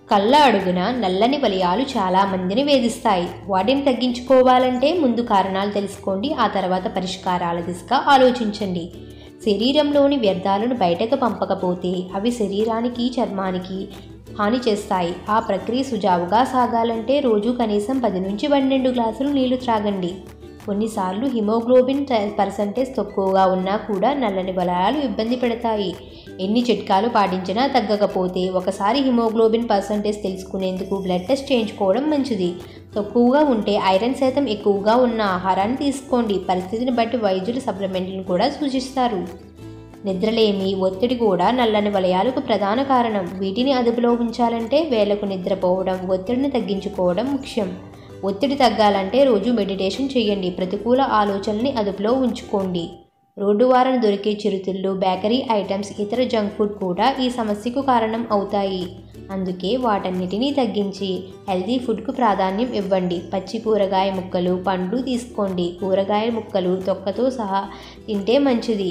కళ్ళ అడుగున నల్లని వలయాలు చాలా మందిని వేధిస్తాయి వాటిని తగ్గించుకోవాలంటే ముందు కారణాలు తెలుసుకోండి ఆ తర్వాత పరిష్కారాల దిశగా ఆలోచించండి శరీరంలోని వ్యర్థాలను బయటకు పంపకపోతే అవి శరీరానికి చర్మానికి హాని చేస్తాయి ఆ ప్రక్రియ సుజావుగా సాగాలంటే రోజు కనీసం పది నుంచి పన్నెండు గ్లాసులు నీళ్లు త్రాగండి కొన్నిసార్లు హిమోగ్లోబిన్ పర్సంటేజ్ తక్కువగా ఉన్నా కూడా నల్లని వలయాలు ఇబ్బంది పెడతాయి ఎన్ని చిట్కాలు పాటించినా తగ్గకపోతే ఒకసారి హిమోగ్లోబిన్ పర్సంటేజ్ తెలుసుకునేందుకు బ్లడ్ టెస్ట్ చేయించుకోవడం మంచిది తక్కువగా ఉంటే ఐరన్ శాతం ఎక్కువగా ఉన్న ఆహారాన్ని తీసుకోండి పరిస్థితిని బట్టి వైద్యులు సప్లిమెంట్లను కూడా సూచిస్తారు నిద్రలేమి ఒత్తిడి కూడా నల్లని వలయాలకు ప్రధాన కారణం వీటిని అదుపులో ఉంచాలంటే వేలకు నిద్రపోవడం ఒత్తిడిని తగ్గించుకోవడం ముఖ్యం ఒత్తిడి తగ్గాలంటే రోజు మెడిటేషన్ చేయండి ప్రతికూల ఆలోచనల్ని అదుపులో ఉంచుకోండి రోడ్డు వారన దొరికే చిరుతిళ్ళు బేకరీ ఐటమ్స్ ఇతర జంక్ ఫుడ్ కూడా ఈ సమస్యకు కారణం అవుతాయి అందుకే వాటన్నిటినీ తగ్గించి హెల్తీ ఫుడ్కు ప్రాధాన్యం ఇవ్వండి పచ్చి కూరగాయ ముక్కలు పండ్లు తీసుకోండి కూరగాయ ముక్కలు తొక్కతో సహా తింటే మంచిది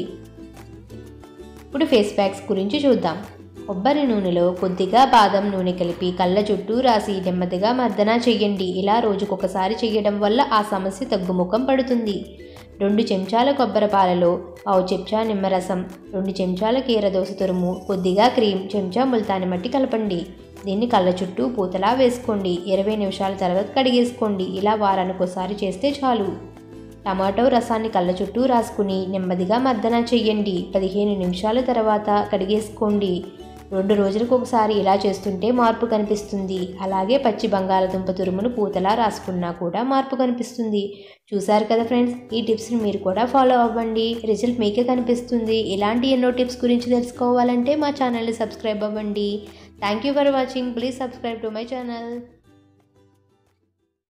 ఇప్పుడు ఫేస్ ప్యాక్స్ గురించి చూద్దాం కొబ్బరి నూనెలో కొద్దిగా బాదం నూనె కలిపి కళ్ళ చుట్టూ రాసి నెమ్మదిగా మర్దన చెయ్యండి ఇలా రోజుకొకసారి చేయడం వల్ల ఆ సమస్య తగ్గుముఖం పడుతుంది రెండు చెంచాల కొబ్బరి పాలలో పావు చెంచా నిమ్మరసం రెండు చెంచాల కీరదోస తురుము కొద్దిగా క్రీమ్ చెంచా ముల్తాని మట్టి కలపండి దీన్ని కళ్ళ చుట్టూ పూతలా వేసుకోండి ఇరవై నిమిషాల తర్వాత కడిగేసుకోండి ఇలా వారానికి ఒకసారి చేస్తే చాలు టమాటో రసాన్ని కళ్ళ చుట్టూ రాసుకుని నెమ్మదిగా మర్దన చెయ్యండి పదిహేను నిమిషాల తర్వాత కడిగేసుకోండి రెండు రోజులకు ఒకసారి ఇలా చేస్తుంటే మార్పు కనిపిస్తుంది అలాగే పచ్చి బంగాళదుంప తురుమును పూతలా రాసుకున్నా కూడా మార్పు కనిపిస్తుంది చూసారు కదా ఫ్రెండ్స్ ఈ టిప్స్ని మీరు కూడా ఫాలో అవ్వండి రిజల్ట్ మీకే కనిపిస్తుంది ఇలాంటి ఎన్నో టిప్స్ గురించి తెలుసుకోవాలంటే మా ఛానల్ని సబ్స్క్రైబ్ అవ్వండి thank you for watching please subscribe to my channel